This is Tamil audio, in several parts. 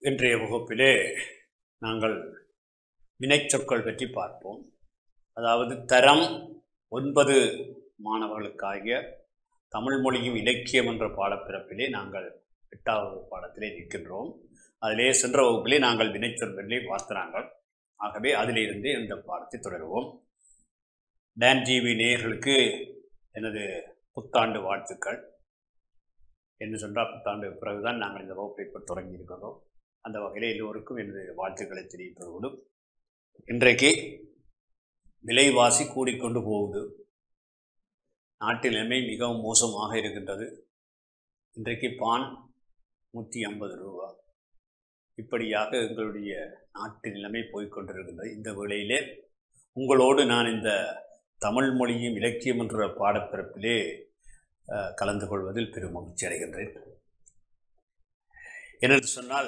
இன்றைய வகுப்பிலே நாங்கள் வினைச்சொற்கள் பற்றி பார்ப்போம் அதாவது தரம் ஒன்பது மாணவர்களுக்காகிய தமிழ் மொழியும் இலக்கியம் என்ற பாடப்பிறப்பிலே நாங்கள் எட்டாவது பாடத்திலே நிற்கின்றோம் அதிலே சென்ற வகுப்பிலே நாங்கள் வினைச்சொற்களிலே பார்த்தாங்க ஆகவே அதிலிருந்து இந்த பாடத்தை தொடருவோம் டான் டிவி நேயர்களுக்கு எனது புத்தாண்டு வாழ்த்துக்கள் என்று சொன்னால் புத்தாண்டு பிறகுதான் நாங்கள் இந்த வகுப்பை இப்போ தொடங்கி இருக்கிறோம் அந்த வகையில் எல்லோருக்கும் எனது வாழ்த்துக்களை தெரிவிப்பதோடு இன்றைக்கு விலைவாசி கூடிக்கொண்டு போகுது நாட்டில் நிலைமை மிகவும் மோசமாக இருக்கின்றது இன்றைக்கு பான் நூற்றி ஐம்பது ரூபா இப்படியாக எங்களுடைய நாட்டு நிலைமை போய்கொண்டிருக்கின்றது இந்த வேளையிலே உங்களோடு நான் இந்த தமிழ் மொழியும் இலக்கியம் என்ற பாடப்பிறப்பிலே அஹ், கலந்து கொள்வதில் பெரும் மகிழ்ச்சி அடைகின்றேன் என்னென்று சொன்னால்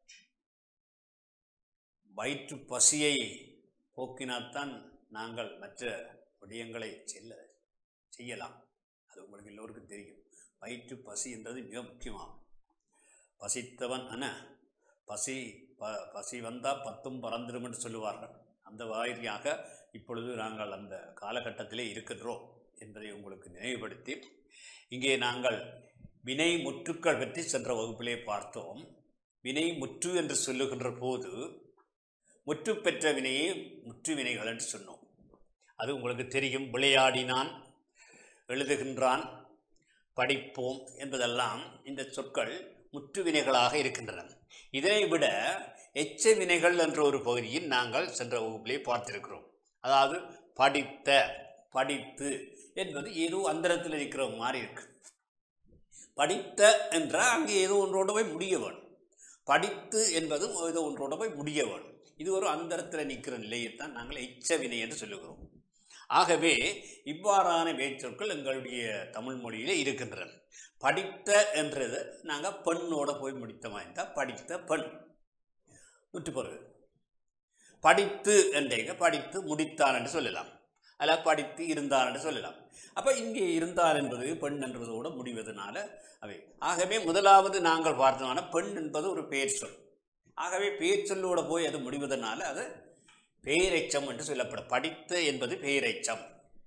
வயிற்று பசியை போக்கினால்தான் நாங்கள் மற்ற விடயங்களை செல்ல செய்யலாம் அது உங்களுக்கு எல்லோருக்கும் தெரியும் வயிற்று பசி என்றது மிக முக்கியமாகும் பசித்தவன் அன பசி ப பசி வந்தால் பத்தும் பறந்துடும் என்று சொல்லுவார்கள் அந்த வாயிலாக இப்பொழுது நாங்கள் அந்த காலகட்டத்திலே இருக்கின்றோம் என்பதை உங்களுக்கு நினைவுபடுத்தி இங்கே நாங்கள் வினை முற்றுக்கள் பற்றி சென்ற வகுப்பிலே பார்த்தோம் வினை முற்று என்று சொல்லுகின்ற போது முற்று பெற்ற வினையை முற்று வினைகள் என்று சொன்னோம் அது உங்களுக்கு தெரியும் விளையாடினான் எழுதுகின்றான் படிப்போம் என்பதெல்லாம் இந்த சொற்கள் முற்று வினைகளாக இருக்கின்றன இதனை விட எச்ச வினைகள் என்ற ஒரு பகுதியில் நாங்கள் சென்ற வகுப்பிலே பார்த்திருக்கிறோம் அதாவது படித்த படித்து என்பது ஏதோ அந்தரத்தில் இருக்கிற மாதிரி இருக்கு படித்த என்றால் அங்கே ஏதோ ஒன்றோட போய் முடிய வேணும் படித்து என்பதும் ஏதோ ஒன்றோட போய் முடிய வேணும் இது ஒரு அந்தரத்தில் நிற்கிற நிலையைத்தான் நாங்கள் எச்ச வினை என்று சொல்லுகிறோம் ஆகவே இவ்வாறான வேச்சொற்கள் எங்களுடைய தமிழ் மொழியிலே இருக்கின்றன படித்த என்றது நாங்கள் பெண்ணோட போய் முடித்தமா இருந்தால் படித்த பெண் நூற்றுப்பொருள் படித்து என்றேங்க படித்து முடித்தான் என்று சொல்லலாம் அல்ல படித்து இருந்தான் என்று சொல்லலாம் அப்போ இங்கே இருந்தார் என்பது பெண் என்பதோடு முடிவதனால அவை ஆகவே முதலாவது நாங்கள் பார்த்தோம்னா பெண் என்பது ஒரு பெயர் சொல் ஆகவே பெயர் சொல்லோட போய் அது முடிவதனால அது பெயரெச்சம் என்று சொல்லப்படும் படித்து என்பது பெயரெச்சம்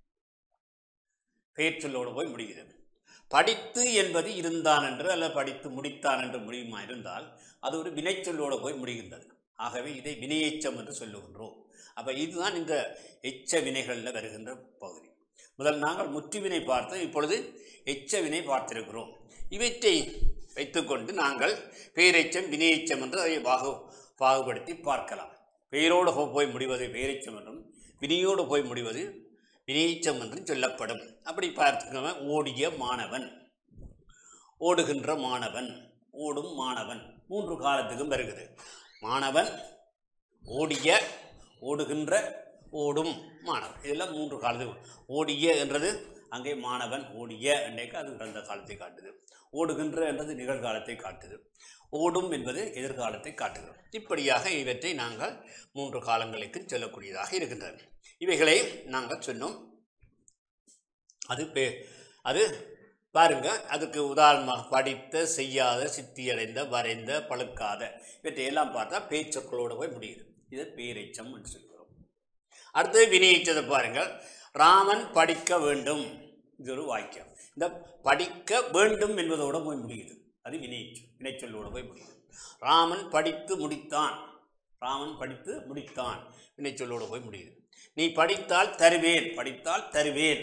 பெயர் சொல்லோடு போய் முடிகிறது படித்து என்பது இருந்தான் என்று அல்ல படித்து முடித்தான் என்று முடியுமா இருந்தால் அது ஒரு வினைச்சொல்லோடு போய் முடிகின்றது ஆகவே இதை வினையெச்சம் என்று சொல்லுகின்றோம் அப்போ இதுதான் இந்த எச்ச வினைகளில் வருகின்ற பகுதி முதல் நாங்கள் முற்றுவினை பார்த்து இப்பொழுது எச்ச வினை பார்த்திருக்கிறோம் இவற்றை வைத்துக்கொண்டு நாங்கள் பெயரெச்சம் வினையெச்சம் என்று அதை பாகு பாகுபடுத்தி பார்க்கலாம் பெயரோடு போ- போய் முடிவது பெயரெச்சம் என்றும் வினையோடு போய் முடிவது வினையெச்சம் என்றும் சொல்லப்படும் அப்படி பார்த்துக்கோங்க ஓடிய மாணவன் ஓடுகின்ற மாணவன் ஓடும் மாணவன் மூன்று காலத்துக்கும் வருகிறது மாணவன் ஓடிய ஓடுகின்ற ஓடும் மாணவன் இதெல்லாம் மூன்று காலத்துக்கு ஓடிய என்றது அங்கே மாணவன் ஓடிய என்றைக்கு அது கடந்த காலத்தை காட்டுது ஓடுகின்ற என்றது நிகழ்காலத்தை காட்டுது ஓடும் என்பது எதிர்காலத்தை காட்டுகிறது இப்படியாக இவற்றை நாங்கள் மூன்று காலங்களுக்கு சொல்லக்கூடியதாக இருக்கின்றன இவைகளை நாங்கள் சொன்னோம் அது பே அது பாருங்க அதுக்கு உதாரணமாக படித்த செய்யாத சித்தியடைந்த வரைந்த பழுக்காத இவற்றையெல்லாம் பார்த்தா பேச்சொற்களோடு போய் முடியுது இது பேரெச்சம் என்று சொல்கிறோம் அடுத்தது வினையச்சதை பாருங்கள் ராமன் படிக்க வேண்டும் இது ஒரு வாக்கியம் இந்த படிக்க வேண்டும் என்பதோடு போய் முடியுது அது வினைச்சொல் வினைச்சொல்லோடு போய் முடியுது ராமன் படித்து முடித்தான் ராமன் படித்து முடித்தான் வினைச்சொல்லோடு போய் முடியுது நீ படித்தால் தருவேன் படித்தால் தருவேன்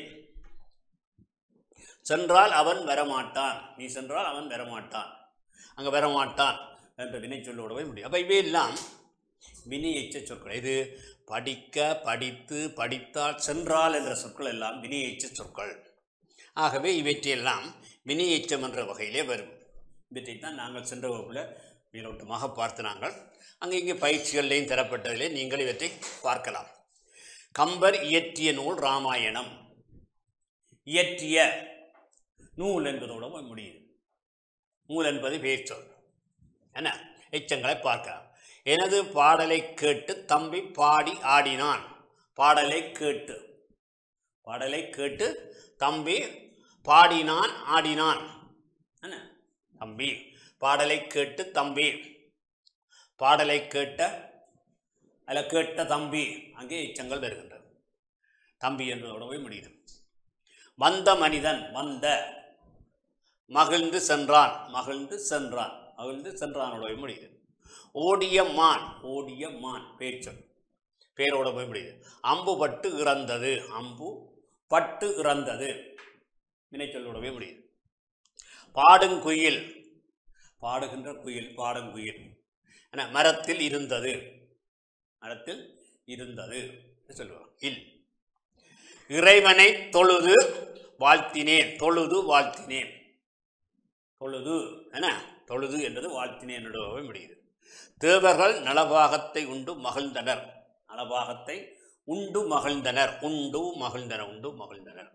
சென்றால் அவன் வரமாட்டான் நீ சென்றால் அவன் வரமாட்டான் அங்கே வரமாட்டான் என்ற வினை சொல்லோடு போய் முடியும் அப்போ இவையெல்லாம் வினை எச்ச சொற்கள் இது படிக்க படித்து படித்தால் சென்றால் என்ற சொற்கள் எல்லாம் வினை எச்ச சொற்கள் ஆகவே இவற்றையெல்லாம் வினை எச்சம் என்ற வகையிலே வரும் இவற்றை தான் நாங்கள் சென்ற வகுப்பில் மேலோட்டமாக பார்த்து நாங்கள் அங்கே இங்கே பயிற்சிகள்லையும் தரப்பட்டதிலே நீங்கள் இவற்றை பார்க்கலாம் கம்பர் இயற்றிய நூல் ராமாயணம் இயற்றிய நூல் என்பதோட போய் முடியுது நூல் என்பது பேச்சொல் என்ன எச்சங்களை பார்க்கலாம் எனது பாடலை கேட்டு தம்பி பாடி ஆடினான் பாடலை கேட்டு பாடலை கேட்டு தம்பி பாடினான் ஆடினான் என்ன தம்பி பாடலை கேட்டு தம்பி பாடலை கேட்ட அதில் கேட்ட தம்பி அங்கே எச்சங்கள் வருகின்றது தம்பி என்பதோட போய் முடியுது வந்த மனிதன் வந்த மகிழ்ந்து சென்றான் மகிழ்ந்து சென்றான் மகிழ்ந்து சென்றானோட போய் முடியுது ஓடிய மான் ஓடிய மான் பேச்சொல் பேரோட போய் முடியுது அம்பு பட்டு இறந்தது அம்பு பட்டு இறந்தது வினைச்சொல்லோட போய் முடியுது பாடுங்குயில் பாடுகின்ற குயில் பாடுங்குயில் என மரத்தில் இருந்தது மரத்தில் இருந்தது என்று சொல்லுவாங்க இல் இறைவனை தொழுது வாழ்த்தினேன் தொழுது வாழ்த்தினேன் தொழுது என தொழுது என்பது வாழ்த்தினேன் என்னோட முடியுது தேவர்கள் நலபாகத்தை உண்டு மகிழ்ந்தனர் நலபாகத்தை உண்டு மகிழ்ந்தனர் உண்டு மகிழ்ந்தனர் உண்டு மகிழ்ந்தனர்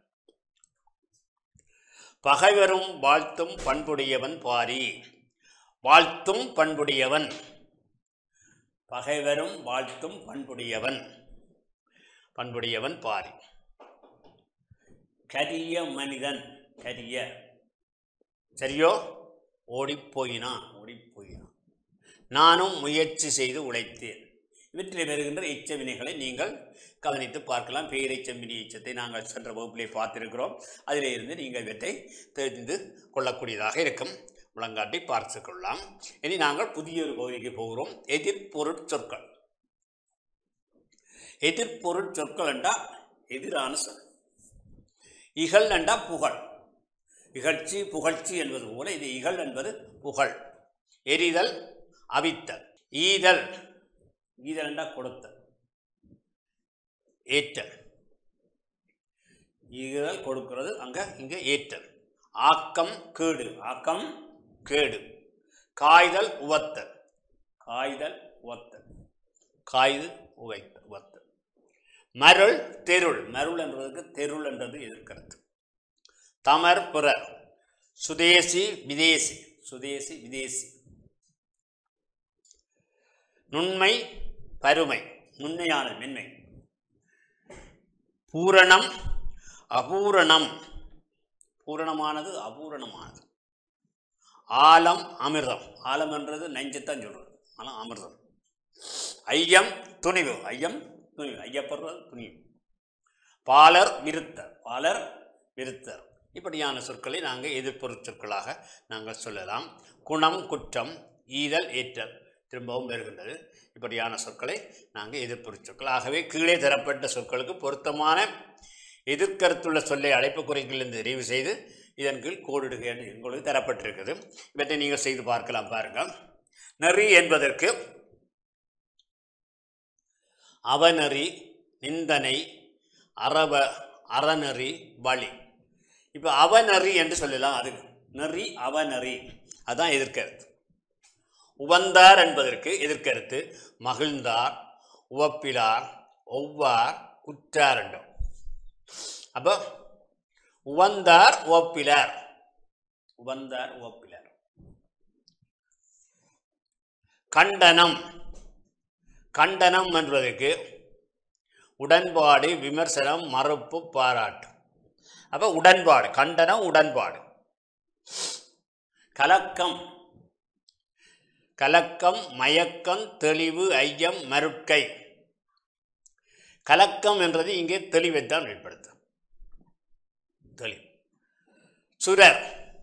பகைவரும் வாழ்த்தும் பண்புடையவன் பாரி வாழ்த்தும் பண்புடையவன் பகைவரும் வாழ்த்தும் பண்புடையவன் பண்புடையவன் பாரி கரிய மனிதன் கரிய சரியோ ஓடிப்போயினான் ஓடிப்போயினான் நானும் முயற்சி செய்து உழைத்தேன் இவற்றில் வருகின்ற எச்ச வினைகளை நீங்கள் கவனித்து பார்க்கலாம் பேரெச்சம் வினை எச்சத்தை நாங்கள் சென்ற வகுப்பிலே பார்த்திருக்கிறோம் அதிலே இருந்து நீங்கள் இவற்றை தெரிந்து கொள்ளக்கூடியதாக இருக்கும் முழங்காட்டி பார்த்து கொள்ளலாம் இனி நாங்கள் புதிய ஒரு பகுதிக்கு போகிறோம் எதிர்பொருட் சொற்கள் எதிர்பொருட் சொற்கள் என்றால் எதிரான சொல் இகழ் என்றா புகழ் இகழ்ச்சி புகழ்ச்சி என்பது போல இது இகழ் என்பது புகழ் எரிதல் அவித்தல் ஈதல் ஈதல் என்றா கொடுத்தல் ஏற்றல் ஈதல் கொடுக்கிறது அங்க இங்க ஏற்றல் ஆக்கம் கேடு ஆக்கம் கேடு காய்தல் உவத்தல் காய்தல் உவத்தல் காய்து உவைத்த உவத்தல் மருள் தெருள் மருள் என்றதுக்கு தெருள் என்றது எதிர்க்கிறது தமர் பிறர் சுதேசி விதேசி சுதேசி விதேசி நுண்மை பருமை நுண்மையானது மென்மை பூரணம் அபூரணம் பூரணமானது அபூரணமானது ஆலம் அமிர்தம் ஆலம் என்றது நெஞ்சத்தான் சொல்றது ஆனால் அமிர்தம் ஐயம் துணிவு ஐயம் துணிவு ஐயப்படுறது துணிவு பாலர் விருத்தர் பாலர் விருத்தர் இப்படியான சொற்களை நாங்கள் எதிர்ப்பொருட் சொற்களாக நாங்கள் சொல்லலாம் குணம் குற்றம் ஈதல் ஏற்றல் திரும்பவும் வருகின்றது இப்படியான சொற்களை நாங்கள் எதிர்ப்பொருட் சொற்கள் ஆகவே கீழே தரப்பட்ட சொற்களுக்கு பொருத்தமான எதிர்கருத்துள்ள சொல்லை அழைப்பு குறைகளிலிருந்து தெரிவு செய்து இதன் கீழ் கோடிடுக என்று உங்களுக்கு தரப்பட்டிருக்கிறது இவற்றை நீங்கள் செய்து பார்க்கலாம் பாருங்கள் நெறி என்பதற்கு அவநெறி நிந்தனை அறவ அறநெறி வழி இப்போ அவநெறி என்று சொல்லலாம் அது நெறி அவநெறி அதான் எதிர்கருத்து உவந்தார் என்பதற்கு எதிர்கருத்து மகிழ்ந்தார் உவப்பிலார் ஒவ்வார் குற்றார் என்றும் அப்போ உவந்தார் உவப்பிலார் உவந்தார் உவப்பிலார் கண்டனம் கண்டனம் என்பதற்கு உடன்பாடு விமர்சனம் மறுப்பு பாராட்டு அப்போ உடன்பாடு கண்டனம் உடன்பாடு கலக்கம் கலக்கம் மயக்கம் தெளிவு ஐயம் மருட்கை கலக்கம் என்றது இங்கே தெளிவைத்தான் வெளிப்படுத்தும் தெளிவு சுரர்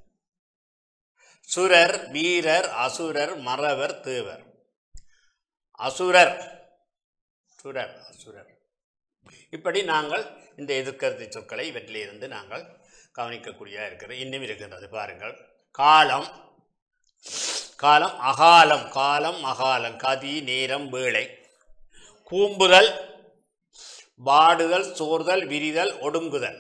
சுரர் வீரர் அசுரர் மறவர் தேவர் அசுரர் சுரர் அசுரர் இப்படி நாங்கள் இந்த எதிர்கருத்து சொற்களை இவற்றிலிருந்து நாங்கள் கவனிக்கக்கூடியதாக இருக்கிறது இன்னும் இருக்கின்றது பாருங்கள் காலம் காலம் அகாலம் காலம் அகாலம் கதி நேரம் வேளை கூம்புதல் வாடுதல் சோர்தல் விரிதல் ஒடுங்குதல்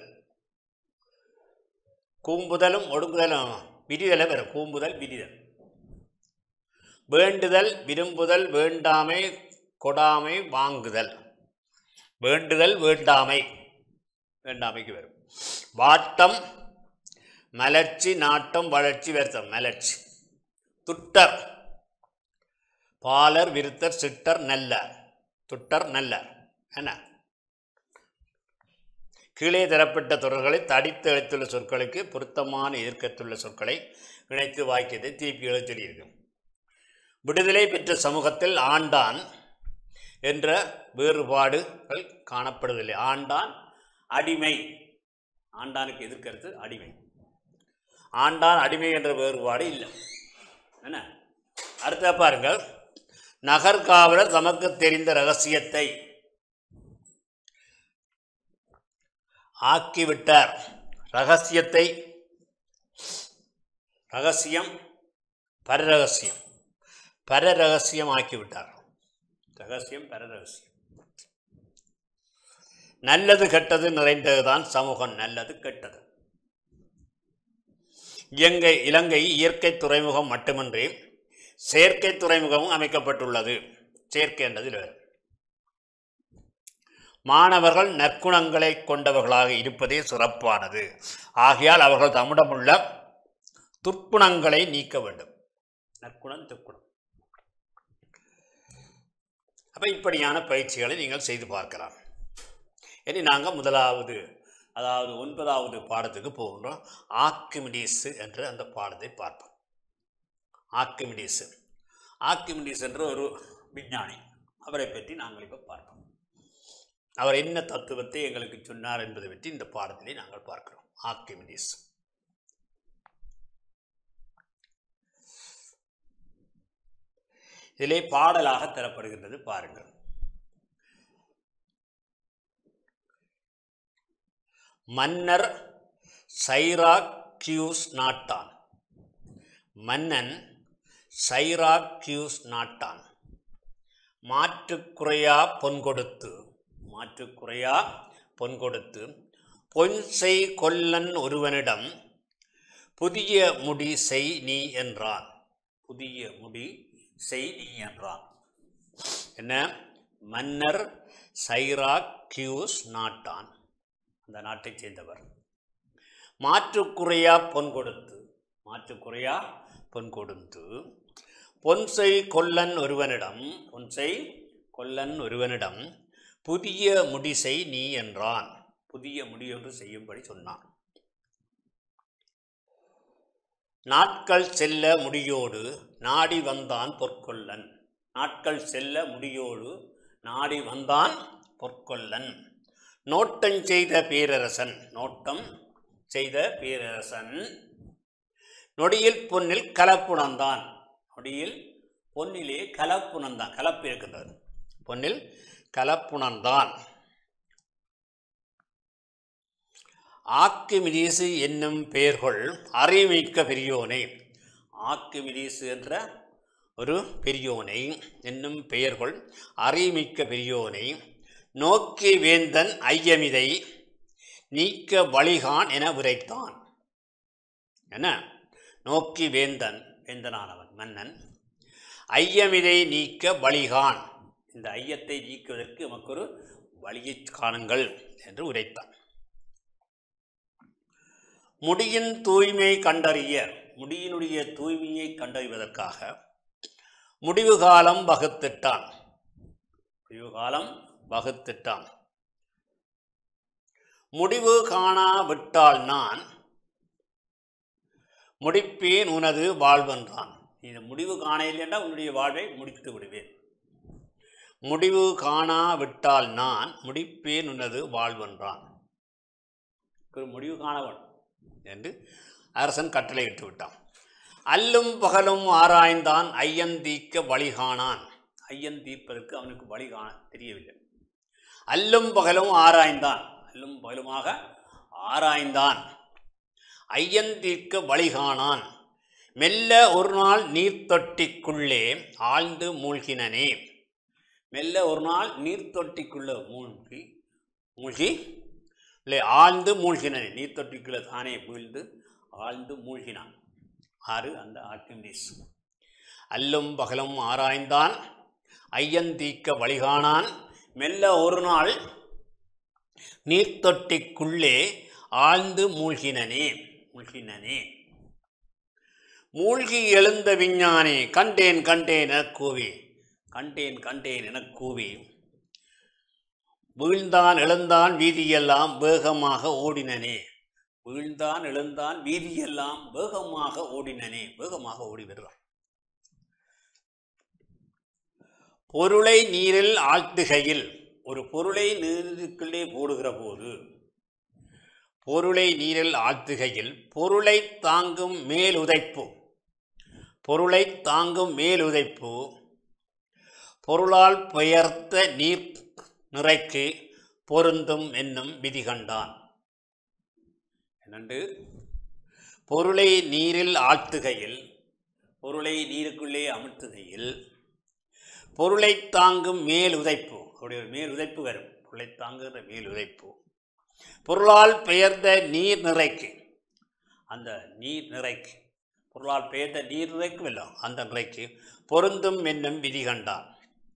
கூம்புதலும் ஒடுங்குதலும் விரிதலை வரும் கூம்புதல் விரிதல் வேண்டுதல் விரும்புதல் வேண்டாமை கொடாமை வாங்குதல் வேண்டுதல் வேண்டாமை வேண்டாமைக்கு வரும் வாட்டம் மலர்ச்சி நாட்டம் வளர்ச்சி வருத்தம் மலர்ச்சி துட்டர் பாலர் விருத்தர் சிட்டர் நல்லர் துட்டர் நல்லர் என்ன கீழே தரப்பட்ட தொடர்களை தடித்து எழுத்துள்ள சொற்களுக்கு பொருத்தமான எதிர்க்கத்துள்ள சொற்களை இணைத்து வாக்கியத்தை திருப்பி எழுச் சொல்லியிருக்கும் விடுதலை பெற்ற சமூகத்தில் ஆண்டான் என்ற வேறுபாடுகள் காணப்படுவதில்லை ஆண்டான் அடிமை ஆண்டானுக்கு எதிர்க்கிறது அடிமை ஆண்டான் அடிமை என்ற வேறுபாடு இல்லை என்ன அடுத்த பாருங்கள் நகர்காவலர் தமக்கு தெரிந்த ரகசியத்தை ஆக்கிவிட்டார் ரகசியத்தை ரகசியம் பரரகசியம் பரரகசியம் ஆக்கிவிட்டார் ரகசியம் பரரகசியம் நல்லது கெட்டது நிறைந்ததுதான் சமூகம் நல்லது கெட்டது இயங்கை இலங்கை இயற்கை துறைமுகம் மட்டுமின்றி செயற்கை துறைமுகமும் அமைக்கப்பட்டுள்ளது செயற்கை என்றதில் வேறு. மாணவர்கள் நற்குணங்களை கொண்டவர்களாக இருப்பதே சிறப்பானது ஆகையால் அவர்கள் தம்மிடமுள்ள துர்க்குணங்களை நீக்க வேண்டும் நற்குணம் துர்க்குணம் அப்போ இப்படியான பயிற்சிகளை நீங்கள் செய்து பார்க்கலாம் இனி நாங்கள் முதலாவது அதாவது ஒன்பதாவது பாடத்துக்கு போகின்றோம் ஆக்கிமிடிஸ் என்ற அந்த பாடத்தை பார்ப்போம் ஆக்கிமிடிஸ் ஆக்கிமிடிஸ் என்ற ஒரு விஞ்ஞானி அவரை பற்றி நாங்கள் இப்போ பார்ப்போம் அவர் என்ன தத்துவத்தை எங்களுக்கு சொன்னார் என்பதை பற்றி இந்த பாடத்திலே நாங்கள் பார்க்கிறோம் ஆக்கிமிடிஸ் இதிலே பாடலாக தரப்படுகின்றது பாருங்கள் மன்னர் சைராக்யூஸ் நாட்டான் மன்னன் சைராக்யூஸ் நாட்டான் மாற்றுக்குறையா பொன் கொடுத்து மாற்றுக்குறையா பொன் கொடுத்து பொன்செய் கொல்லன் ஒருவனிடம் புதிய முடி செய் நீ என்றான் புதிய முடி செய் நீ என்றான் என்ன மன்னர் சைராக்யூஸ் நாட்டான் அந்த நாட்டைச் சேர்ந்தவர் மாற்றுக்குறையா பொன் கொடுத்து மாற்றுக்குறையா பொன் கொடுத்து பொன்சை கொல்லன் ஒருவனிடம் பொன்சை கொல்லன் ஒருவனிடம் புதிய முடிசை நீ என்றான் புதிய முடியொன்று செய்யும்படி சொன்னான் நாட்கள் செல்ல முடியோடு நாடி வந்தான் பொற்கொல்லன் நாட்கள் செல்ல முடியோடு நாடி வந்தான் பொற்கொல்லன் நோட்டம் செய்த பேரரசன் நோட்டம் செய்த பேரரசன் நொடியில் பொன்னில் கலப்புணர்ந்தான் நொடியில் பொன்னிலே கலப்புணர்ந்தான் கலப்பு இருக்கின்றது பொன்னில் கலப்புணர்ந்தான் ஆக்கிமிடீசு என்னும் பெயர்கள் அறிவிக்க பெரியோனை ஆக்கிமிடீசு என்ற ஒரு பெரியோனை என்னும் பெயர்கள் அறிமிக்க பெரியோனை நோக்கி வேந்தன் ஐயமிதை நீக்க வழிகான் என உரைத்தான் என்ன நோக்கி வேந்தன் வேந்தனானவன் மன்னன் ஐயமிதை நீக்க வழிகான் இந்த ஐயத்தை நீக்குவதற்கு நமக்கு ஒரு வழியை காணுங்கள் என்று உரைத்தான் முடியின் தூய்மை கண்டறிய முடியினுடைய தூய்மையை கண்டறிவதற்காக முடிவு காலம் வகுத்திட்டான் முடிவு காலம் வகுத்திட்டான் முடிவு காணா விட்டால் நான் முடிப்பேன் உனது வாழ்வென்றான் நீ இந்த முடிவு காண இல்லையென்றால் உன்னுடைய வாழ்வை முடித்து விடுவேன் முடிவு காணா விட்டால் நான் முடிப்பேன் உனது வாழ்வென்றான் ஒரு முடிவு காணவன் என்று அரசன் கட்டளையிட்டு விட்டான் அல்லும் பகலும் ஆராய்ந்தான் ஐயன் தீக்க வழி காணான் ஐயன் தீர்ப்பதற்கு அவனுக்கு வழி காண தெரியவில்லை அல்லும் பகலும் ஆராய்ந்தான் அல்லும் பகலுமாக ஆராய்ந்தான் ஐயன் தீர்க்க வழி காணான் மெல்ல ஒரு நாள் நீர்த்தொட்டிக்குள்ளே ஆழ்ந்து மூழ்கினனே மெல்ல ஒரு நாள் நீர்த்தொட்டிக்குள்ளே மூழ்கி மூழ்கி இல்லை ஆழ்ந்து மூழ்கினனே நீர்த்தொட்டிக்குள்ளே தானே வீழ்ந்து ஆழ்ந்து மூழ்கினான் ஆறு அந்த ஆர்கிமிடிஸ் அல்லும் பகலும் ஆராய்ந்தான் ஐயன் தீக்க வழிகாணான் மெல்ல ஒரு நாள் நீர்த்தொட்டிக்குள்ளே ஆழ்ந்து மூழ்கினனே மூழ்கினனே மூழ்கி எழுந்த விஞ்ஞானி கண்டேன் கண்டேன் எனக் கூவி கண்டேன் கண்டேன் எனக் கூவி வீழ்ந்தான் எழுந்தான் வீதியெல்லாம் வேகமாக ஓடினனே வீழ்ந்தான் எழுந்தான் வீதியெல்லாம் வேகமாக ஓடினனே வேகமாக ஓடி வருகிறான் பொருளை நீரில் ஆழ்த்துகையில் ஒரு பொருளை நீருக்குள்ளே போடுகிற போது பொருளை நீரில் ஆழ்த்துகையில் பொருளை தாங்கும் மேலுதைப்பு பொருளை தாங்கும் மேலுதைப்பு பொருளால் பெயர்த்த நீர் நிறைக்கு பொருந்தும் என்னும் விதி கண்டான் என்னண்டு பொருளை நீரில் ஆழ்த்துகையில் பொருளை நீருக்குள்ளே அமர்த்துகையில் பொருளை தாங்கும் மேல் உதைப்பு அப்படி ஒரு மேல் உதைப்பு வரும் பொருளை தாங்குகிற மேல் உதைப்பு பொருளால் பெயர்ந்த நீர் நிறைக்கு அந்த நீர் நிறைக்கு பொருளால் பெயர்ந்த நீர் நிறைக்கும் இல்லை அந்த நிறைக்கு பொருந்தும் என்னும் விதி கண்டான்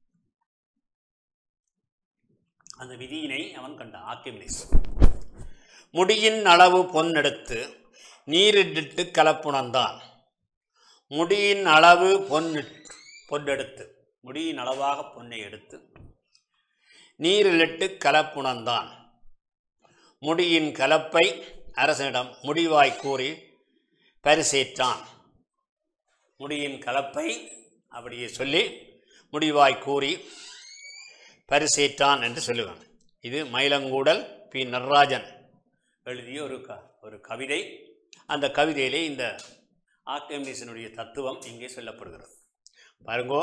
அந்த விதியினை அவன் கண்டான் ஆக்கிமினிஸ் முடியின் அளவு பொன்னெடுத்து நீரிட்டு கலப்புணர்ந்தான் முடியின் அளவு பொன்னு பொன்னெடுத்து முடியின் அளவாக பொன்னை எடுத்து நீரிலிட்டு கலப்புணர்ந்தான் முடியின் கலப்பை அரசனிடம் முடிவாய் கூறி பரிசேற்றான் முடியின் கலப்பை அப்படியே சொல்லி முடிவாய் கூறி பரிசேற்றான் என்று சொல்லுவான் இது மயிலங்கூடல் பி நடராஜன் எழுதிய ஒரு க ஒரு கவிதை அந்த கவிதையிலே இந்த ஆர்கமிஷனுடைய தத்துவம் இங்கே சொல்லப்படுகிறது பாருங்கோ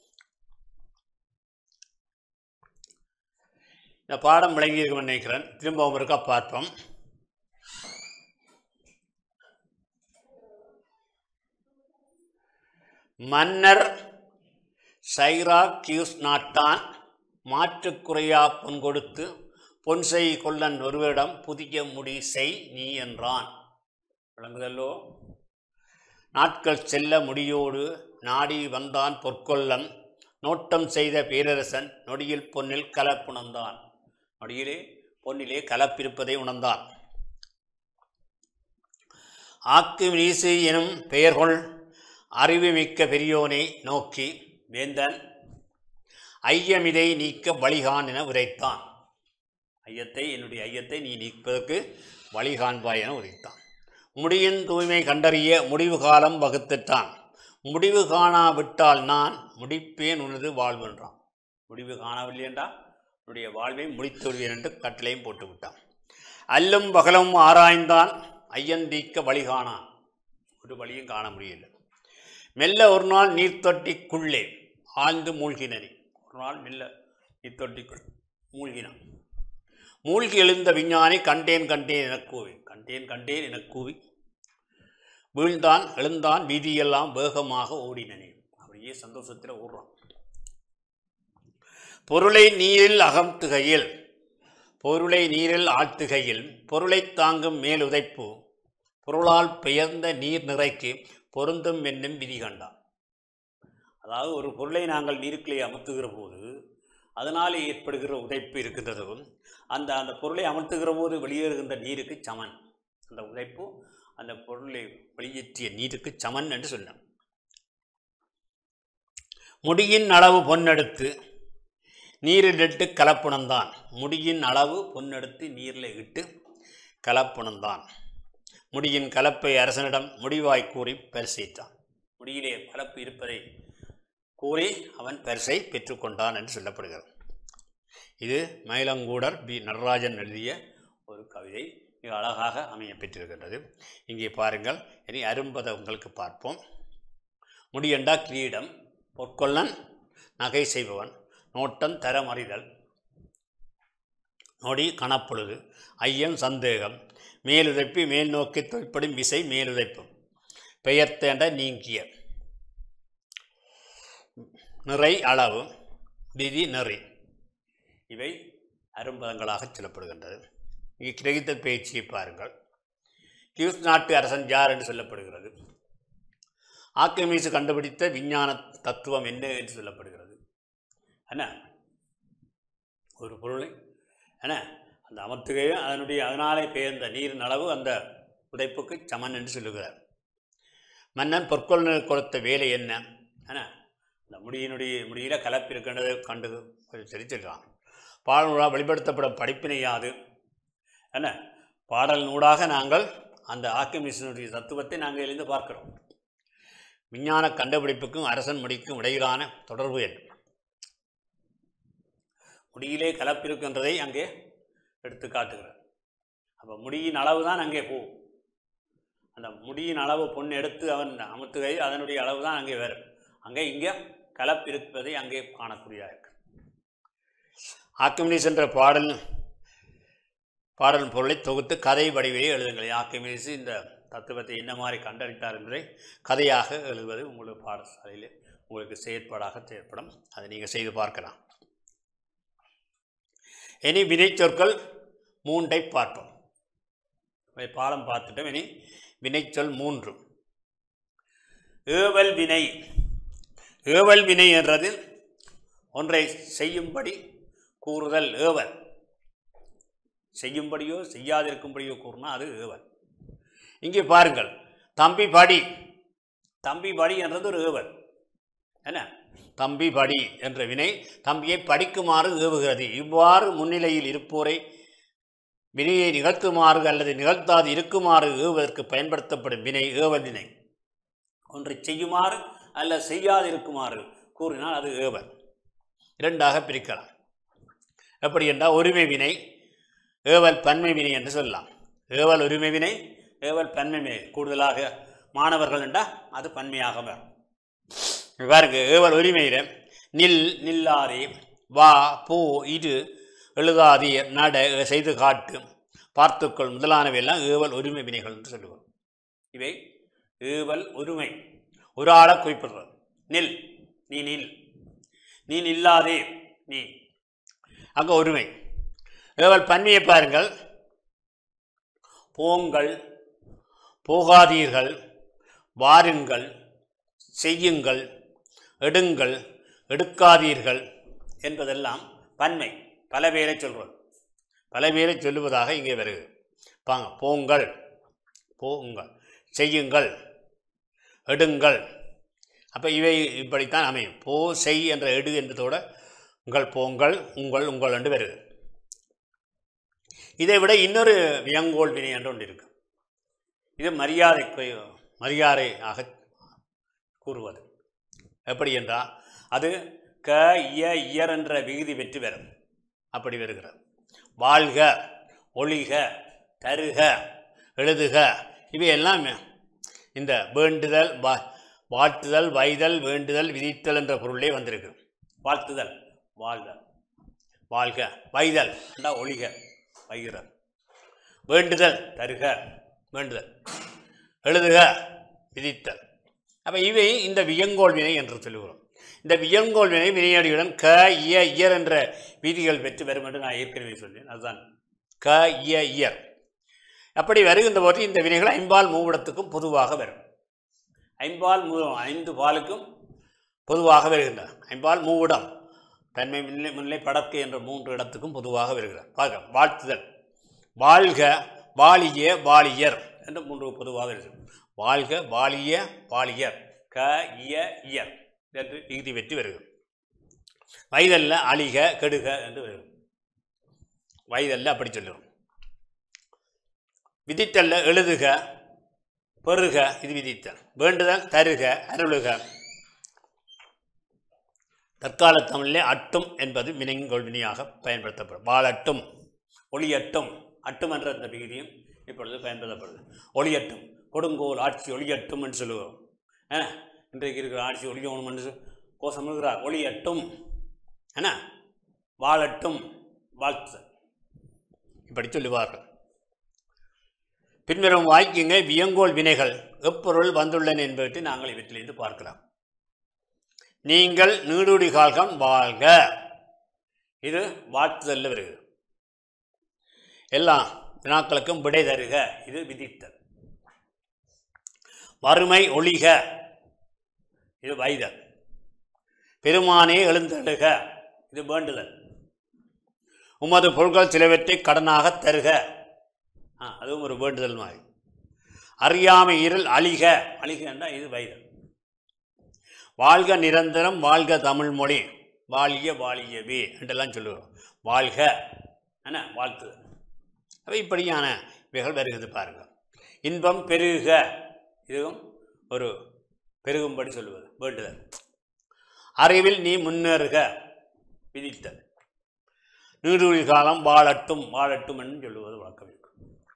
இந்த பாடம் விளங்கியிருக்கும்னு நினைக்கிறேன் திரும்பவும் இருக்கா பார்ப்போம் மன்னர் சைரா கியூஸ் நாட்டான் மாற்றுக்குறையா பொன் கொடுத்து பொன்செய் கொல்லன் ஒருவரிடம் புதிய முடி செய் நீ என்றான் விளங்குதல்லோ நாட்கள் செல்ல முடியோடு நாடி வந்தான் பொற்கொல்லன் நோட்டம் செய்த பேரரசன் நொடியில் பொன்னில் கலப்புணர்ந்தான் நொடியிலே பொன்னிலே கலப்பிருப்பதை உணர்ந்தான் ஆக்கு வீசு எனும் பெயர்கொள் அறிவுமிக்க பெரியோனை நோக்கி வேந்தன் ஐயமிதை நீக்க வழிகான் என உரைத்தான் ஐயத்தை என்னுடைய ஐயத்தை நீ நீக்குவதற்கு வழிகாண்பாய் என உரைத்தான் முடியின் தூய்மை கண்டறிய முடிவு காலம் வகுத்துட்டான் முடிவு காணாவிட்டால் நான் முடிப்பேன் உனது வாழ்வென்றான் முடிவு காணவில்லை என்றால் உன்னுடைய வாழ்வை முடித்து விடுவேன் என்று கட்டளையும் போட்டு விட்டான் அல்லும் பகலும் ஆராய்ந்தான் ஐயன் தீக்க வழி காணான் ஒரு வழியும் காண முடியல மெல்ல ஒரு நாள் நீர்த்தொட்டிக்குள்ளே ஆழ்ந்து மூழ்கினரி ஒரு நாள் மெல்ல நீர்த்தொட்டிக்குள் மூழ்கினான் மூழ்கி எழுந்த விஞ்ஞானி கண்டேன் கண்டேன் எனக் கூவி கண்டேன் கண்டேன் எனக் கூவி வீழ்ந்தான் எழுந்தான் வீதியெல்லாம் வேகமாக ஓடினனே அப்படியே சந்தோஷத்தில் ஓடுறான் பொருளை நீரில் அகம்த்துகையில் பொருளை நீரில் ஆழ்த்துகையில் பொருளை தாங்கும் மேல் உதைப்பு பொருளால் பெயர்ந்த நீர் நிறைக்கு பொருந்தும் என்னும் விதி கண்டான் அதாவது ஒரு பொருளை நாங்கள் நீருக்குள்ளே அமர்த்துகிற போது அதனால் ஏற்படுகிற உதைப்பு இருக்கின்றதோ அந்த அந்த பொருளை அமர்த்துகிற போது வெளியேறுகின்ற நீருக்கு சமன் அந்த உதைப்பு அந்த பொருளை வெளியேற்றிய நீருக்கு சமன் என்று சொன்னான் முடியின் அளவு பொன்னெடுத்து நீரில் இட்டு கலப்புணர்ந்தான் முடியின் அளவு பொன்னெடுத்து நீரில் இட்டு கலப்புணர்ந்தான் முடியின் கலப்பை அரசனிடம் முடிவாய் கூறி பரிசீட்டான் முடியிலே கலப்பு இருப்பதை கூறி அவன் பரிசை பெற்றுக்கொண்டான் என்று சொல்லப்படுகிறது இது மயிலங்கூடர் பி நடராஜன் எழுதிய ஒரு கவிதை மிக அழகாக அமைய பெற்றிருக்கின்றது இங்கே பாருங்கள் இனி அரும்பதங்களுக்கு பார்ப்போம் முடியண்டா கிரீடம் பொற்கொல்லன் நகை செய்பவன் நோட்டம் தரமறிதல் நொடி கணப்பொழுது ஐயன் சந்தேகம் மேலுதைப்பி மேல் நோக்கி தொய்ப்படும் விசை மேலுதைப்பும் பெயர்த்தேண்ட நீங்கிய நிறை அளவு விதி நெறி இவை அரும்பதங்களாக சொல்லப்படுகின்றது இங்கே கிரகித்த பேச்சியை பாருங்கள் கியூஸ் நாட்டு அரசன் யார் என்று சொல்லப்படுகிறது ஆக்கிரமீசு கண்டுபிடித்த விஞ்ஞான தத்துவம் என்ன என்று சொல்லப்படுகிறது என்ன ஒரு பொருளை என்ன அந்த அமர்த்துகையும் அதனுடைய அதனாலே பெயர்ந்த நீரின் அளவு அந்த உதைப்புக்கு சமன் என்று சொல்லுகிறார் மன்னன் பொற்கொள்ளனுக்கு கொடுத்த வேலை என்ன என்ன இந்த முடியினுடைய முடியில கலப்பு இருக்கின்றதை கண்டு சரி சொல்கிறான் பாடல் நூலாக வெளிப்படுத்தப்படும் படிப்பினை யாது என்ன பாடல் நூடாக நாங்கள் அந்த ஆக்கியமிஷனுடைய தத்துவத்தை நாங்கள் எழுந்து பார்க்கிறோம் விஞ்ஞான கண்டுபிடிப்புக்கும் அரசன் முடிக்கும் இடையிலான தொடர்பு என்ன முடியிலே கலப்பு இருக்கின்றதை அங்கே எடுத்து காட்டுகிறார் அப்போ முடியின் அளவு தான் அங்கே போகும் அந்த முடியின் அளவு பொண்ணு எடுத்து அவன் அமுத்துகை அதனுடைய அளவு தான் அங்கே வரும் அங்கே இங்கே கலப்பு இருப்பதை அங்கே காணக்கூடியதாக இருக்கு ஆக்கிமினிஸ் என்ற பாடல் பாடல் பொருளை தொகுத்து கதை வடிவிலே எழுதுங்கள் ஆக்கிமினிஸ் இந்த தத்துவத்தை என்ன மாதிரி கண்டறிந்தார் என்பதை கதையாக எழுதுவது உங்களுக்கு பாடசாலையில் உங்களுக்கு செயற்பாடாக தேவைப்படும் அதை நீங்கள் செய்து பார்க்கலாம் இனி வினைச்சொற்கள் மூன்றை பார்ப்போம் இவை பாடம் பார்த்துட்டோம் இனி வினைச்சொல் மூன்று ஏவல் வினை ஏவல் வினை என்றது ஒன்றை செய்யும்படி கூறுதல் ஏவல் செய்யும்படியோ செய்யாதிருக்கும்படியோ கூறினா அது ஏவல் இங்கே பாருங்கள் தம்பி படி தம்பி படி என்றது ஒரு ஏவல் என்ன தம்பி படி என்ற வினை தம்பியை படிக்குமாறு ஏவுகிறது இவ்வாறு முன்னிலையில் இருப்போரை வினையை நிகழ்த்துமாறு அல்லது நிகழ்த்தாது இருக்குமாறு ஏவுவதற்கு பயன்படுத்தப்படும் வினை ஏவல் வினை ஒன்றை செய்யுமாறு அல்ல செய்யாது இருக்குமாறு கூறினால் அது ஏவல் இரண்டாக பிரிக்கலாம் எப்படி என்றால் ஒருமை வினை ஏவல் பன்மை வினை என்று சொல்லலாம் ஏவல் ஒருமை வினை ஏவல் பன்மை வினை கூடுதலாக மாணவர்கள் என்றால் அது பன்மையாக வரும் பாருங்க ஏவல் உரிமையில் நில் நில்லாதே வா போ இது எழுதாதே நட செய்து காட்டு பார்த்துக்கொள் முதலானவை எல்லாம் ஏவல் உரிமை வினைகள் என்று சொல்லுவோம் இவை ஏவல் உரிமை ஒரு ஆளை குறிப்பிடுறது நில் நீ நில் நீ நில்லாதே நீ அங்கே ஒருமை ஏவல் பன்மையை பாருங்கள் போங்கள் போகாதீர்கள் வாருங்கள் செய்யுங்கள் எடுங்கள் எடுக்காதீர்கள் என்பதெல்லாம் பன்மை பல பேரை சொல்வது பல பேரை சொல்லுவதாக இங்கே வருகிறது பாங்க போங்கள் போங்கள் செய்யுங்கள் எடுங்கள் அப்போ இவை இப்படித்தான் அமையும் போ செய் என்ற எடு என்பதோட உங்கள் போங்கள் உங்கள் உங்கள் என்று வருது இதை விட இன்னொரு வியங்கோல் வினை என்று ஒன்று இருக்கு இது மரியாதை மரியாதையாக கூறுவது எப்படி என்றால் அது க இய இயர் என்ற விகுதி வெற்றி பெறும் அப்படி வருகிறது வாழ்க ஒளிக தருக எழுதுக இவையெல்லாம் இந்த வேண்டுதல் வா வாழ்த்துதல் வைதல் வேண்டுதல் விதித்தல் என்ற பொருளே வந்திருக்கு வாழ்த்துதல் வாழ்க வாழ்க வைதல் என்றா ஒளிக வைகிறது வேண்டுதல் தருக வேண்டுதல் எழுதுக விதித்தல் அப்போ இவை இந்த வியங்கோல் வினை என்று சொல்லுகிறோம் இந்த வியங்கோல் வினை வினையடியுடன் க இய இயர் என்ற விதிகள் பெற்று வரும் என்று நான் ஏற்கனவே சொன்னேன் அதுதான் க இய இயர் அப்படி வருகின்ற போது இந்த வினைகள் ஐம்பால் மூவிடத்துக்கும் பொதுவாக வரும் ஐம்பால் மூ ஐந்து பாலுக்கும் பொதுவாக வருகின்றன ஐம்பால் மூவிடம் தன்மை முன்னிலை முன்னிலை படற்கு என்ற மூன்று இடத்துக்கும் பொதுவாக வருகிறது பார்க்க வாழ்த்துதல் வாழ்க வாலிய வாலியர் என்று மூன்று பொதுவாக இருக்கிறது வாழ்க வாலிய வாலியர் க இய இயர் என்று விகுதி வெற்றி வருகிறது வயதல்ல அழிக கெடுக என்று வருகிறது வயதல்ல அப்படி சொல்லுவோம் விதித்தல்ல எழுதுக பெறுக இது விதித்தல் வேண்டுதல் தருக அருளுக தற்கால தமிழிலே அட்டும் என்பது வினைங்கொள் வினையாக பயன்படுத்தப்படும் வாழட்டும் ஒளியட்டும் அட்டும் என்ற இந்த விகுதியும் இப்பொழுது பயன்படுத்தப்படுது ஒளியட்டும் கொடுங்கோல் ஆட்சி ஒளியட்டும் என்று சொல்லுவோம் ஏ இன்றைக்கு இருக்கிற ஆட்சி ஒளியணும் என்று கோஷம் இருக்கிறார் ஒளியட்டும் என்ன வாழட்டும் வாழ்த்து இப்படி சொல்லுவார்கள் பின்வரும் வாக்கியங்க வியங்கோல் வினைகள் எப்பொருள் வந்துள்ளன என்பதை நாங்கள் இவற்றிலிருந்து பார்க்கலாம் நீங்கள் நீடுடி கால்கம் வாழ்க இது வாழ்த்துதல்ல வருகிறது எல்லா வினாக்களுக்கும் விடை தருக இது விதித்தல் வறுமை ஒளிக இது வைதல் பெருமானே எழுந்தழுக இது வேண்டுதல் உமது பொருட்கள் சிலவற்றை கடனாக தருக ஆ அதுவும் ஒரு வேண்டுதல் மாதிரி அறியாமை இருள் அழிக அழிக என்றால் இது வைதல் வாழ்க நிரந்தரம் வாழ்க தமிழ் மொழி வாழிய வாழியவே என்றெல்லாம் சொல்லுவோம் வாழ்க என்ன வாழ்த்துதல் அப்போ இப்படியான இவைகள் வருகிறது பாருங்கள் இன்பம் பெருக இதுவும் ஒரு பெருகும்படி சொல்லுவது வேண்டுதல் அறிவில் நீ முன்னேறுக விதித்தல் நீடுழி காலம் வாழட்டும் வாழட்டும் என்று சொல்லுவது வழக்கம் இருக்கு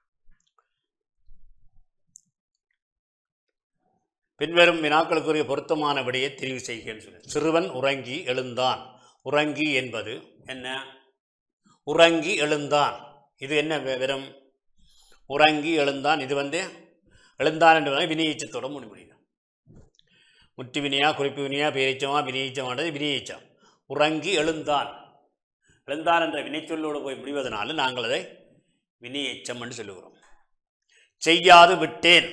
பின்வரும் வினாக்களுக்குரிய பொருத்தமான விடையை தெரிவு செய்கிறேன்னு சொல்லு சிறுவன் உறங்கி எழுந்தான் உறங்கி என்பது என்ன உறங்கி எழுந்தான் இது என்ன வி- விரம் உறங்கி எழுந்தான் இது வந்து எழுந்தான் என்று வினியச்சத்தோட முடிவு முடியும் முற்று வினையா குறிப்பு வினையா பேரிச்சமா வினியச்சமானது வினியச்சம் உறங்கி எழுந்தான் எழுந்தான் என்ற வினைச்சொல்லோடு போய் முடிவதனால நாங்கள் அதை வினியச்சம் என்று சொல்லுகிறோம் செய்யாது விட்டேன்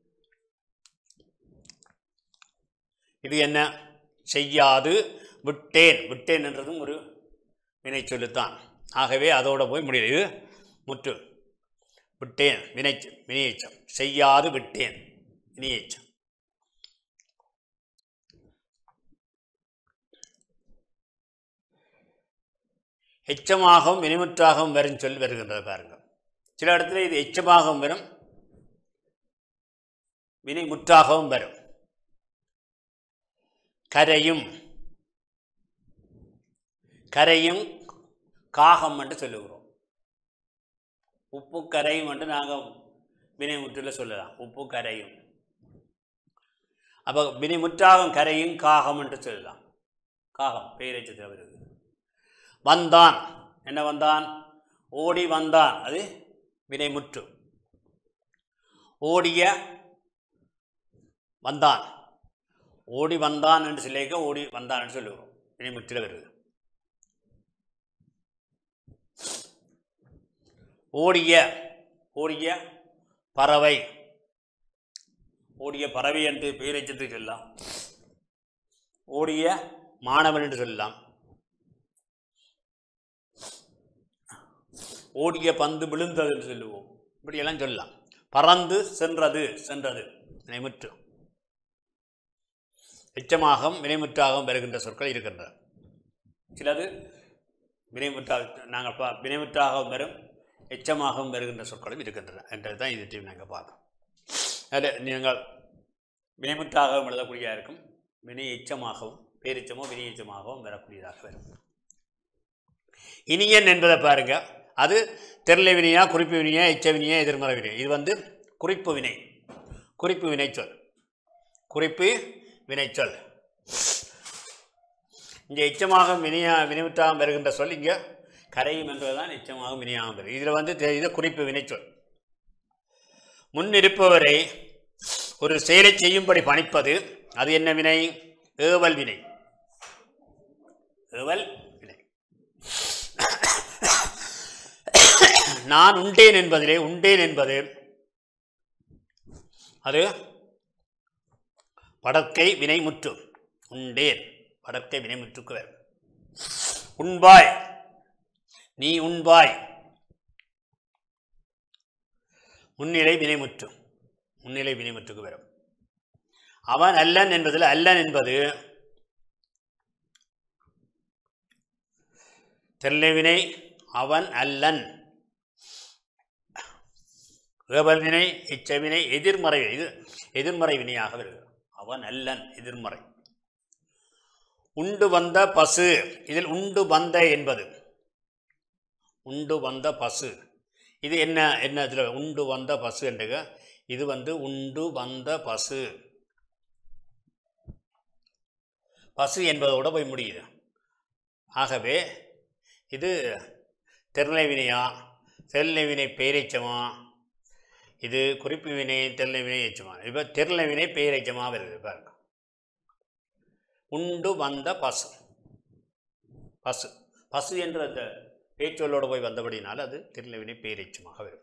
இது என்ன செய்யாது விட்டேன் விட்டேன் என்றதும் ஒரு வினை சொல்லுத்தான் ஆகவே அதோட போய் முடியல இது முற்று விட்டேன் வினை வினையச்சம் செய்யாது விட்டேன் வினையச்சம் எச்சமாகவும் வினைமுற்றாகவும் வரும் சொல் வருகின்றது பாருங்கள் சில இடத்துல இது எச்சமாகவும் வரும் வினைமுற்றாகவும் வரும் கரையும் கரையும் காகம் என்று சொல்லுகிறோம் உப்பு கரையும் என்று நாங்கள் வினைமுற்றில் சொல்லலாம் உப்பு கரையும் அப்போ வினைமுற்றாகும் கரையும் காகம் என்று சொல்லலாம் காகம் பெயரச்சத்தில் வருது வந்தான் என்ன வந்தான் ஓடி வந்தான் அது வினைமுற்று ஓடிய வந்தான் ஓடி வந்தான் என்று சொல்லிக்க ஓடி வந்தான் என்று சொல்லுகிறோம் வினைமுற்றில் வருது ஓடிய ஓடிய பறவை ஓடிய பறவை என்று பெயரச்சத்துக்கு சொல்லலாம் ஓடிய மாணவன் என்று சொல்லலாம் ஓடிய பந்து விழுந்தது என்று சொல்லுவோம் இப்படியெல்லாம் சொல்லலாம் பறந்து சென்றது சென்றது வினைமுற்று எச்சமாகவும் வினைமுற்றாகவும் வருகின்ற சொற்கள் இருக்கின்றன சிலது வினைமுற்றாக நாங்கள் பா வினைமுற்றாகவும் வரும் எச்சமாகவும் வருகின்ற சொற்களும் இருக்கின்றன என்றது தான் இது நாங்கள் பார்த்தோம் அதில் நீங்கள் வினைமுற்றாகவும் எழுதக்கூடியதாக இருக்கும் வினை எச்சமாகவும் பேரிச்சமோ வினை எச்சமாகவும் வரக்கூடியதாக வரும் இனியன் என்பதை பாருங்க அது தெருளை வினையா குறிப்பு வினையா எச்ச வினையா எதிர்மறை வினை இது வந்து குறிப்பு வினை குறிப்பு வினைச்சொல் குறிப்பு வினைச்சொல் இங்கே எச்சமாக வினையா வினைவிட்டாகம் வருகின்ற சொல் இங்கே கரையும் என்பதுதான் எச்சமாக வினையாகும் வரும் இதில் வந்து தெ- இது குறிப்பு வினைச்சொல் முன் இருப்பவரை ஒரு செயலை செய்யும்படி பணிப்பது அது என்ன வினை ஏவல் வினை ஏவல் வினை நான் உண்டேன் என்பதிலே உண்டேன் என்பது அது படற்கை வினைமுற்று உண்டேன் படற்கை வினைமுற்றுக்கு வரும் உண்பாய் நீ உண்பாய் முன்னிலை வினைமுற்று முன்னிலை வினைமுற்றுக்கு வரும் அவன் அல்லன் என்பதில் அல்லன் என்பது தெல்லைவினை அவன் அல்லன் ஏவல் வினை இச்சவினை எதிர்மறை வினை. இது எதிர்மறை வினையாக வருகிறது அவன் அல்லன் எதிர்மறை உண்டு வந்த பசு இதில் உண்டு வந்த என்பது உண்டு வந்த பசு இது என்ன என்ன இதில் உண்டு வந்த பசு என்றுக இது வந்து உண்டு வந்த பசு பசு என்பதோட போய் முடியுது ஆகவே இது தெருளை வினையா தெருளை வினை பெயரெச்சமா இது குறிப்பு வினை தெருளை வினை எச்சமா இப்போ தெருளை வினை பெயரெச்சமாக வருது பாருங்க உண்டு வந்த பசு பசு பசு என்ற அந்த பேச்சொல்லோடு போய் வந்தபடினால் அது தெருளை வினை பெயரெச்சமாக வருது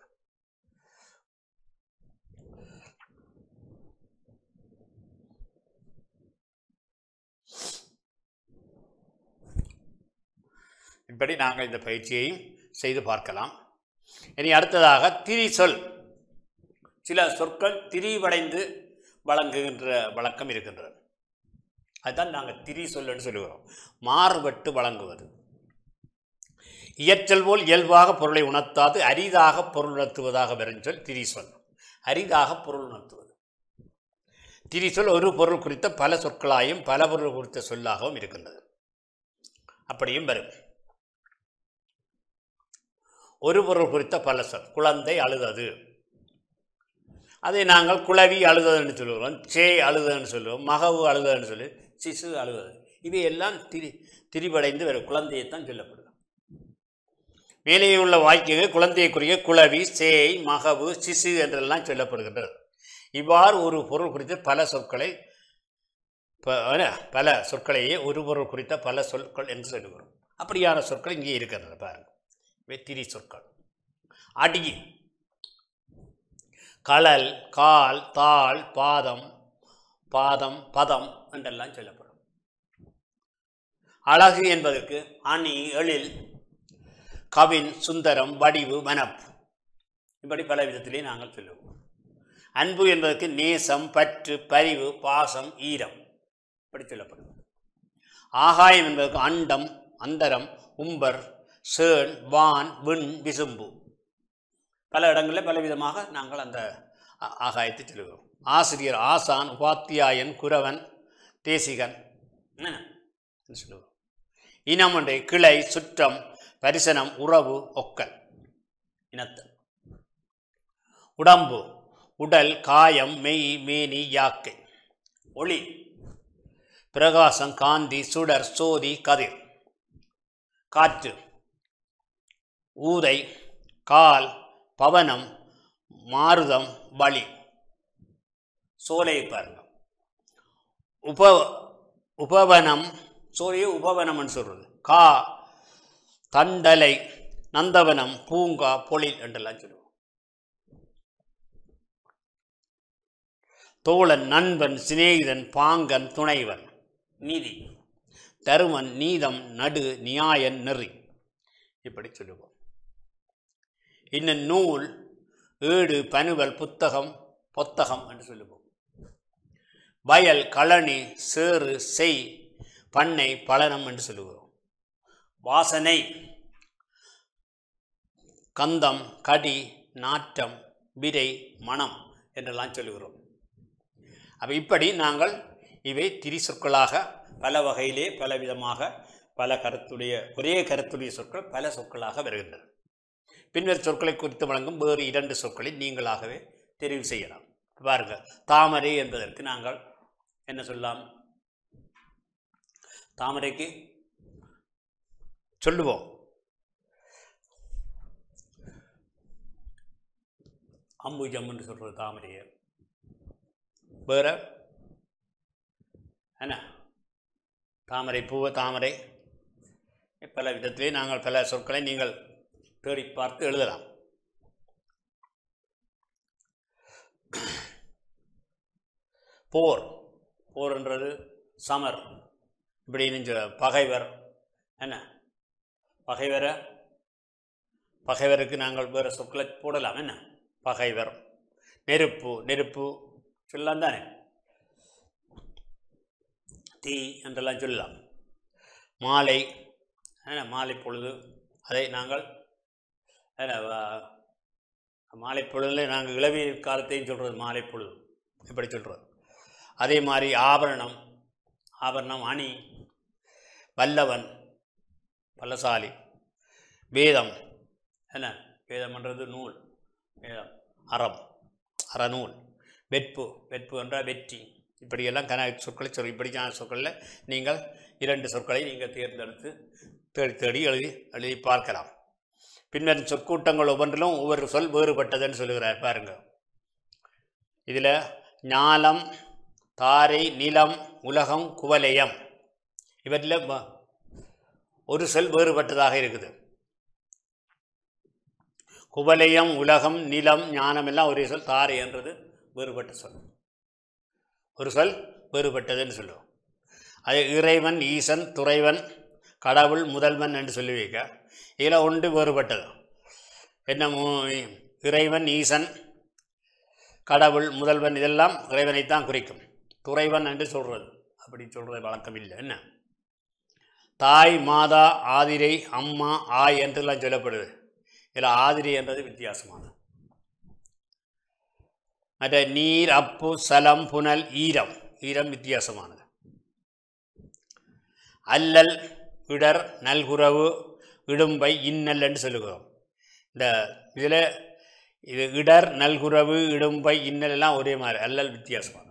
இப்படி நாங்கள் இந்த பயிற்சியையும் செய்து பார்க்கலாம் இனி அடுத்ததாக திரி சொல் சில சொற்கள் திரிவடைந்து வழங்குகின்ற வழக்கம் இருக்கின்றது அதுதான் நாங்கள் திரி சொல்லுன்னு சொல்லுகிறோம் மாறுபட்டு வழங்குவது இயற்றல் போல் இயல்பாக பொருளை உணர்த்தாது அரிதாக பொருள் உணர்த்துவதாக வரும் சொல் திரி சொல் அரிதாக பொருள் உணர்த்துவது திரி சொல் ஒரு பொருள் குறித்த பல சொற்களாயும் பல பொருள் குறித்த சொல்லாகவும் இருக்கின்றது அப்படியும் வரும் ஒரு பொருள் குறித்த பல சொல் குழந்தை அழுதது அதை நாங்கள் குளவி அழுததுன்னு சொல்லுவோம் சே அழுததுன்னு சொல்லுவோம் மகவு அழுததுன்னு சொல்லி சிசு அழுதது இவையெல்லாம் திரி திரிவடைந்து வரும் குழந்தையைத்தான் சொல்லப்படுது மேலே உள்ள வாக்கியங்கள் குழந்தைக்குரிய குளவி சேய் மகவு சிசு என்றெல்லாம் சொல்லப்படுகின்றது இவ்வாறு ஒரு பொருள் குறித்து பல சொற்களை ப- என்ன, பல சொற்களையே ஒரு பொருள் குறித்த பல சொற்கள் என்று சொல்லுகிறோம் அப்படியான சொற்கள் இங்கே இருக்கிறது பாருங்க வெத்திரி சொற்கள் அடி களல் கால் தாள் பாதம் பாதம் பதம் என்றெல்லாம் சொல்லப்படும் அழகு என்பதற்கு அணி எழில் கவின் சுந்தரம் வடிவு வனப்பு இப்படி பல விதத்திலே நாங்கள் சொல்லுவோம் அன்பு என்பதற்கு நேசம் பற்று பரிவு பாசம் ஈரம் இப்படி சொல்லப்படும் ஆகாயம் என்பதற்கு அண்டம் அந்தரம் உம்பர் சேன் வான் விண் விசும்பு பல இடங்களில் பல விதமாக நாங்கள் அந்த ஆ- ஆகாயத்தை சொல்லுகிறோம் ஆசிரியர் ஆசான் உபாத்தியாயன் குரவன் தேசிகன் என்ன என்று சொல்லுவோம் இனம் ஒன்று கிளை சுற்றம் பரிசனம் உறவு ஒக்கல் இனத்தல் உடம்பு உடல் காயம் மெய் மேனி யாக்கை ஒளி பிரகாசம் காந்தி சுடர் சோதி கதிர் காற்று ஊதை கால் பவனம் மாருதம் வழி சோலையை பாருங்க உப உபவனம் சோலையை உபவனம்னு சொல்றது கா தண்டலை நந்தவனம் பூங்கா பொழில் என்றெல்லாம் சொல்லுவோம் தோழன் நண்பன் சிநேகிதன் பாங்கன் துணைவன் நீதி தருமன் நீதம் நடு நியாயன் நெறி இப்படி சொல்லுவோம் இன்னும் நூல் ஏடு பனுவல் புத்தகம் பொத்தகம் என்று சொல்லுவோம் வயல் களனி சேறு செய் பண்ணை பலனம் என்று சொல்லுகிறோம் வாசனை கந்தம் கடி நாற்றம் விரை மனம் என்றெல்லாம் சொல்லுகிறோம் அப்போ இப்படி நாங்கள் இவை திரிசொற்களாக பல வகையிலே பல விதமாக பல கருத்துடைய ஒரே கருத்துடைய சொற்கள் பல சொற்களாக வருகின்றன பின்னர் சொற்களை குறித்து வழங்கும் வேறு இரண்டு சொற்களை நீங்களாகவே தெரிவு செய்யலாம் பாருங்க தாமரை என்பதற்கு நாங்கள் என்ன சொல்லலாம் தாமரைக்கு சொல்லுவோம் அம்புஜம் என்று சொல்கிறது தாமரையை வேற என்ன தாமரை பூவ தாமரை பல விதத்திலே நாங்கள் பல சொற்களை நீங்கள் தேடி பார்த்து எழுதலாம் போர் போர்ன்றது சமர் இப்படி நெஞ்ச பகைவர் என்ன பகைவரை பகைவருக்கு நாங்கள் வேறு சொற்களை போடலாம் என்ன பகைவர் நெருப்பு நெருப்பு சொல்லலாம் தானே தீ என்றெல்லாம் சொல்லலாம் மாலை என்ன மாலை பொழுது அதை நாங்கள் என்ன வ- மாலை பொழுதில் நாங்கள் இளவியல் காலத்தையும் சொல்கிறது மாலை பொழுது இப்படி சொல்கிறது அதே மாதிரி ஆபரணம் ஆபரணம் அணி வல்லவன் பலசாலி வேதம் என்ன வேதம்ன்றது நூல் வேதம் அறம் அறநூல் வெட்பு வெட்பு என்றால் வெற்றி இப்படியெல்லாம் கன சொற்களை சொல் இப்படியான சொற்களில் நீங்கள் இரண்டு சொற்களை நீங்கள் தேர்ந்தெடுத்து தேடி தேடி எழுதி எழுதி பார்க்கலாம் பின்னர் சொற்கூட்டங்கள் ஒவ்வொன்றிலும் ஒவ்வொரு சொல் வேறுபட்டதுன்னு சொல்லுகிறார் பாருங்க இதில் ஞாலம் தாரை நிலம் உலகம் குவலயம் இவற்றில் ம- ஒரு சொல் வேறுபட்டதாக இருக்குது குவலயம் உலகம் நிலம் ஞானம் எல்லாம் ஒரே சொல் தாரை என்றது வேறுபட்ட சொல் ஒரு சொல் வேறுபட்டதுன்னு சொல்லுவோம் அது இறைவன் ஈசன் துறைவன் கடவுள் முதல்வன் என்று சொல்லி வைக்க இதில் ஒன்று வேறுபட்டது என்ன மூ- இறைவன் ஈசன் கடவுள் முதல்வன் இதெல்லாம் இறைவனைத்தான் குறிக்கும் துறைவன் என்று சொல்கிறது அப்படி சொல்கிறது வழக்கம் இல்லை என்ன தாய் மாதா ஆதிரை அம்மா ஆய் என்றெல்லாம் சொல்லப்படுது இதில் ஆதிரை என்றது வித்தியாசமானது மற்ற நீர் அப்பு சலம் புனல் ஈரம் ஈரம் வித்தியாசமானது அல்லல் இடர் நல்குறவு இடும்பை இன்னல் என்று சொல்லுகிறோம் இந்த இதில் இது இடர் நல்குறவு இடும்பை இன்னல் எல்லாம் ஒரே மாதிரி அல்லல் வித்தியாசமானது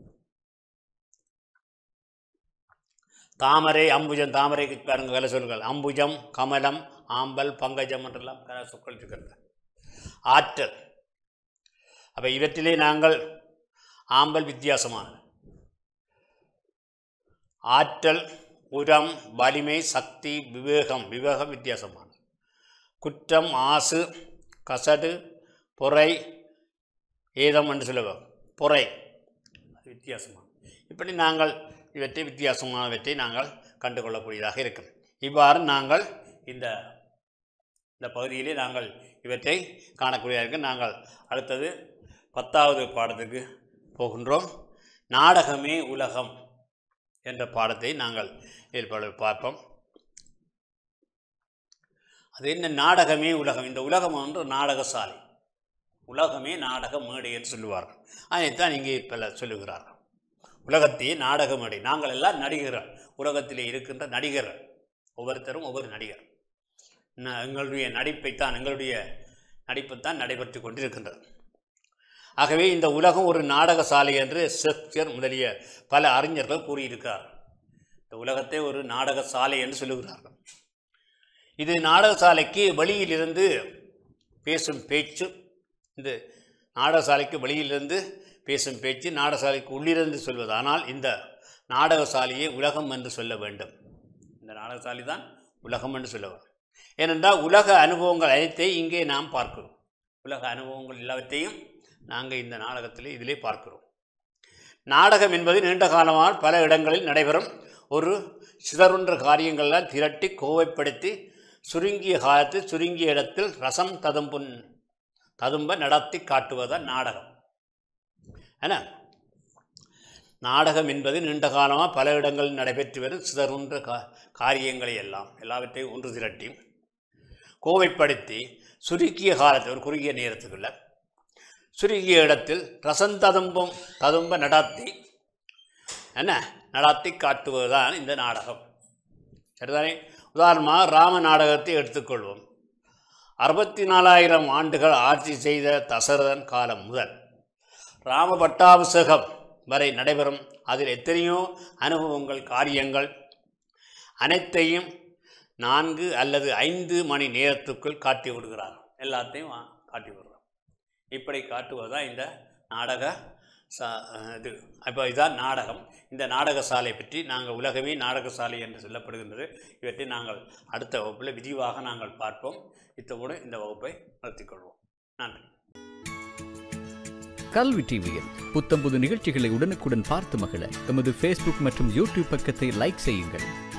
தாமரை அம்புஜம் தாமரைக்கு பாருங்க கல சொல்லுங்கள் அம்புஜம் கமலம் ஆம்பல் பங்கஜம் என்றெல்லாம் கல சொற்கள் இருக்கிறது ஆற்றல் அப்போ இவற்றிலே நாங்கள் ஆம்பல் வித்தியாசமானது ஆற்றல் உரம் வலிமை சக்தி விவேகம் விவேகம் வித்தியாசமானது குற்றம் ஆசு கசடு பொறை ஏதம் என்று சொல்லுவோம் பொறை அது வித்தியாசமானது இப்படி நாங்கள் இவற்றை வித்தியாசமானவற்றை நாங்கள் கண்டுகொள்ளக்கூடியதாக இருக்கும் இவ்வாறு நாங்கள் இந்த இந்த பகுதியிலே நாங்கள் இவற்றை காணக்கூடியதாக இருக்கும் நாங்கள் அடுத்தது பத்தாவது பாடத்துக்கு போகின்றோம் நாடகமே உலகம் என்ற பாடத்தை நாங்கள் ஏற்பாடு பார்ப்போம் அது என்ன நாடகமே உலகம் இந்த உலகம் வந்து ஒரு நாடகசாலை உலகமே நாடக மேடை என்று சொல்லுவார்கள் அதைத்தான் இங்கே பல சொல்லுகிறார்கள் உலகத்தையே நாடக மேடை நாங்கள் எல்லாம் நடிகர்கள் உலகத்திலே இருக்கின்ற நடிகர்கள் ஒவ்வொருத்தரும் ஒவ்வொரு நடிகர் ந- எங்களுடைய நடிப்பைத்தான் எங்களுடைய நடிப்புத்தான் நடைபெற்று கொண்டிருக்கின்றது ஆகவே இந்த உலகம் ஒரு நாடகசாலை என்று ஷேக்ஸ்பியர் முதலிய பல அறிஞர்கள் கூறியிருக்கிறார்கள் இந்த உலகத்தை ஒரு நாடகசாலை என்று சொல்லுகிறார்கள் இது நாடகசாலைக்கு வெளியிலிருந்து பேசும் பேச்சு இந்த நாடகசாலைக்கு வெளியிலிருந்து பேசும் பேச்சு நாடகசாலைக்கு உள்ளிருந்து சொல்வது ஆனால் இந்த நாடகசாலையை உலகம் என்று சொல்ல வேண்டும் இந்த நாடகசாலை தான் உலகம் என்று சொல்ல வேண்டும் ஏனென்றால் உலக அனுபவங்கள் அனைத்தையும் இங்கே நாம் பார்க்கிறோம் உலக அனுபவங்கள் எல்லாவற்றையும் நாங்கள் இந்த நாடகத்திலே இதிலே பார்க்கிறோம் நாடகம் என்பது நீண்ட காலமாக பல இடங்களில் நடைபெறும் ஒரு சிதறுன்ற காரியங்கள்லாம் திரட்டி கோவைப்படுத்தி சுருங்கிய காலத்தில் சுருங்கிய இடத்தில் ரசம் ததும்புன் ததும்ப நடத்தி காட்டுவதுதான் நாடகம் என்ன நாடகம் என்பது நீண்ட காலமாக பல இடங்களில் நடைபெற்று வரும் சிதறுன்ற கா காரியங்களை எல்லாம் எல்லாவற்றையும் ஒன்று திரட்டி கோவைப்படுத்தி சுருக்கிய காலத்தில் ஒரு குறுகிய நேரத்துக்குள்ள சுருங்கிய இடத்தில் ரசந்ததும்பும் ததும்ப நடத்தி என்ன நடத்தி காட்டுவதுதான் இந்த நாடகம் சரிதானே உதாரணமாக ராம நாடகத்தை எடுத்துக்கொள்வோம் அறுபத்தி நாலாயிரம் ஆண்டுகள் ஆட்சி செய்த தசரதன் காலம் முதல் ராம பட்டாபிஷேகம் வரை நடைபெறும் அதில் எத்தனையோ அனுபவங்கள் காரியங்கள் அனைத்தையும் நான்கு அல்லது ஐந்து மணி நேரத்துக்குள் காட்டி விடுகிறார் எல்லாத்தையும் வா- காட்டி விடுறோம் இப்படி காட்டுவது தான் இந்த நாடக சா இது இப்போ இதுதான் நாடகம் இந்த நாடகசாலை பற்றி நாங்கள் உலகமே நாடகசாலை என்று சொல்லப்படுகின்றது இவற்றை நாங்கள் அடுத்த வகுப்பில் விரிவாக நாங்கள் பார்ப்போம் இத்தோடு இந்த வகுப்பை நிறுத்திக்கொள்வோம் நன்றி கல்வி டிவியில் புத்தம்புது நிகழ்ச்சிகளை உடனுக்குடன் பார்த்து மகிழ எமது ஃபேஸ்புக் மற்றும் யூடியூப் பக்கத்தை லைக் செய்யுங்கள்